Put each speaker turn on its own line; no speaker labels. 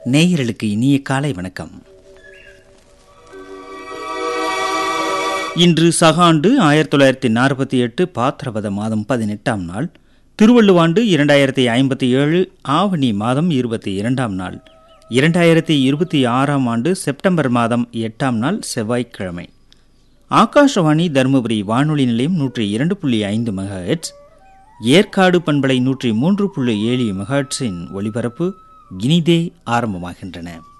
நேயர்களுக்கு இனிய காலை வணக்கம் இன்று சகாண்டு ஆயிரத்தி தொள்ளாயிரத்தி நாற்பத்தி எட்டு பாத்திரபத மாதம் பதினெட்டாம் நாள் திருவள்ளுவாண்டு இரண்டாயிரத்தி ஐம்பத்தி ஏழு ஆவணி மாதம் இருபத்தி இரண்டாம் நாள் இரண்டாயிரத்தி இருபத்தி ஆறாம் ஆண்டு செப்டம்பர் மாதம் எட்டாம் நாள் செவ்வாய்க்கிழமை ஆகாஷவாணி தருமபுரி வானொலி நிலையம் நூற்றி இரண்டு புள்ளி ஐந்து மெகாஹெட்ஸ் ஏற்காடு பண்பலை நூற்றி மூன்று புள்ளி ஏழு மெகாஹெட்ஸின் ஒலிபரப்பு இனிதே ஆரம்பமாகின்றன